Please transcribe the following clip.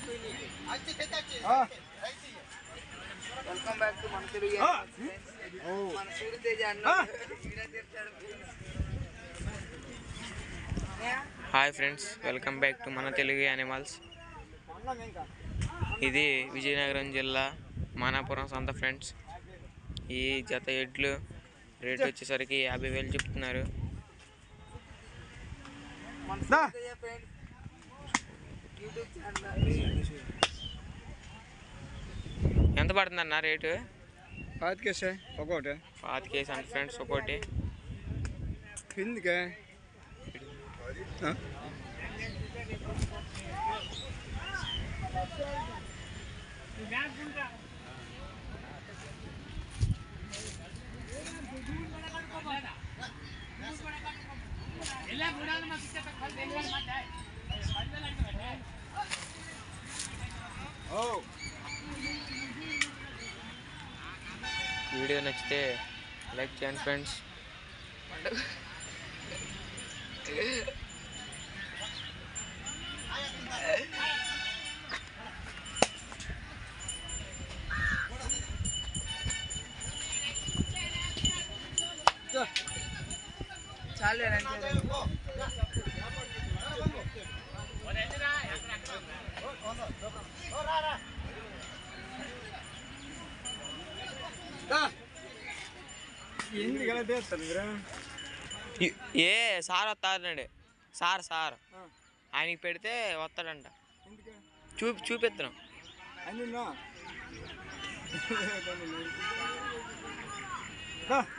Welcome back to మన తెలుగు ఆ. friends. మన సూర్యతేజ అన్న ఆ. వీడియో తెచ్చాడు. Hi friends welcome back to మన తెలుగు యానిమల్స్ ఇది విజయనగరం జిల్లా మానాపురం సొంత ఫ్రెండ్స్ ఈ జత ఎడ్లు రేట్ వచ్చేసరికి యాభై వేలు చెప్తున్నారు మన దా. సూర్యతేజ friends. యూట్యూబ్ ఛానల్ ఎంత పడుతుందన్న రేటు పాతికేసే ఒకటి పాతికేసి అంట ఫ్రెండ్స్ ఒకటి కిందికే ఓ వీడియో నచ్చితే లైక్ చేయండి ఫ్రెండ్స్ చాలు రండి ఎందుకు ఎలా తీస్తారు మీరు ఈ- ఏ సార్ వస్తాడండి సార్ సార్ ఆయనకి పెడితే వస్తాడంట ఎందుకు చూపి చూపిస్తున్నాం అన్నీ